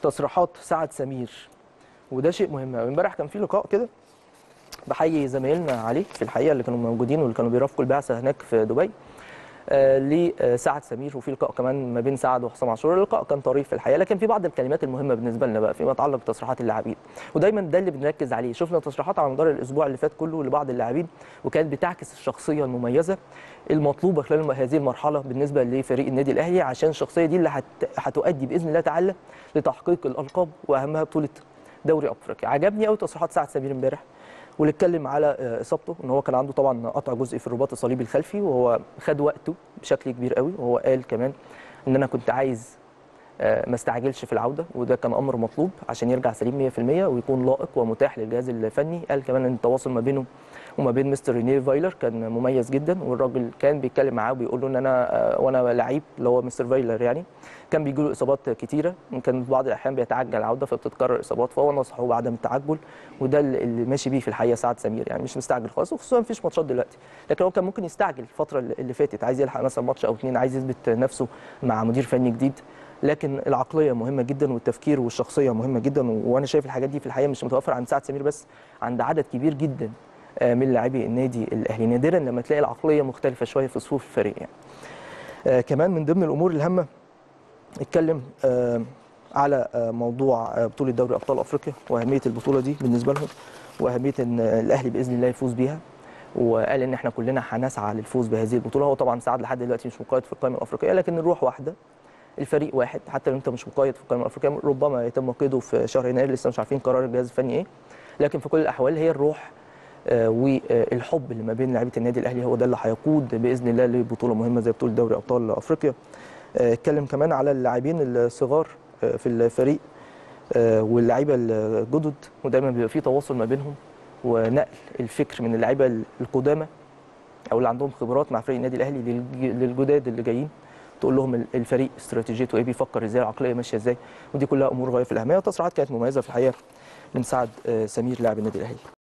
تصريحات سعد سمير وده شيء مهم قوي امبارح كان في لقاء كده بحيي زمايلنا عليه في الحقيقه اللي كانوا موجودين واللي كانوا بيرافقوا البعثه هناك في دبي آه لسعد سمير وفي لقاء كمان ما بين سعد وحسام عاشور اللقاء كان طريف في الحقيقه لكن في بعض الكلمات المهمه بالنسبه لنا بقى فيما يتعلق بتصريحات اللاعبين ودايما ده اللي بنركز عليه شفنا تصريحات على مدار الاسبوع اللي فات كله لبعض اللاعبين وكانت بتعكس الشخصيه المميزه المطلوبه خلال هذه المرحله بالنسبه لفريق النادي الاهلي عشان الشخصيه دي اللي هت... هتؤدي باذن الله تعالى لتحقيق الالقاب واهمها بطوله دوري افريقيا عجبني قوي تصريحات سعد سمير امبارح واللي اتكلم على اصابته ان هو كان عنده طبعا قطع جزء في الرباط الصليبي الخلفي وهو خد وقته بشكل كبير قوي وهو قال كمان ان انا كنت عايز ما استعجلش في العوده وده كان امر مطلوب عشان يرجع سليم 100% ويكون لائق ومتاح للجهاز الفني قال كمان ان التواصل ما بينه وما بين مستر رينيه فايلر كان مميز جدا والراجل كان بيتكلم معاه وبيقول له ان انا وانا لعيب اللي هو مستر فايلر يعني كان بيجي له اصابات كتيره كان في بعض الاحيان بيتعجل العوده فبتتكرر اصابات فهو نصحه بعدم التعجل وده اللي ماشي بيه في الحقيقه سعد سمير يعني مش مستعجل خالص وخصوصا مفيش ماتشات دلوقتي لكن هو كان ممكن يستعجل الفتره اللي فاتت عايز يلحق مثلا ماتش او اثنين عايز يثبت نفسه مع مدير فني جديد لكن العقليه مهمه جدا والتفكير والشخصيه مهمه جدا وانا شايف الحاجات دي في الحقيقه مش متوفر عند سعد سمير بس عند عدد كبير جدا من لاعبي النادي الاهلي نادرا لما تلاقي العقليه مختلفه شويه في صفوف الفريق يعني. آه كمان من ضمن الامور الهامه اتكلم آه على آه موضوع بطوله دوري ابطال افريقيا واهميه البطوله دي بالنسبه لهم واهميه ان الاهلي باذن الله يفوز بيها وقال ان احنا كلنا هنسعى للفوز بهذه البطوله هو طبعا سعد لحد دلوقتي مش مقيد في القائمه الافريقيه لكن الروح واحده الفريق واحد حتى لو انت مش مقيد في القائمه الافريقيه ربما يتم قيده في شهر يناير لسه مش عارفين قرار الجهاز الفني ايه لكن في كل الاحوال هي الروح والحب اللي ما بين لعيبه النادي الاهلي هو ده اللي هيقود باذن الله لبطوله مهمه زي بطوله دوري ابطال افريقيا اتكلم كمان على اللاعبين الصغار في الفريق واللعيبه الجدد ودايما بيبقى في تواصل ما بينهم ونقل الفكر من اللعيبه القدامى او اللي عندهم خبرات مع فريق النادي الاهلي للجداد اللي جايين تقول لهم الفريق استراتيجيته ايه بيفكر ازاي العقليه ماشيه ازاي ودي كلها امور غايه في الاهميه وتصريحات كانت مميزه في الحقيقه من سعد سمير لاعب النادي الاهلي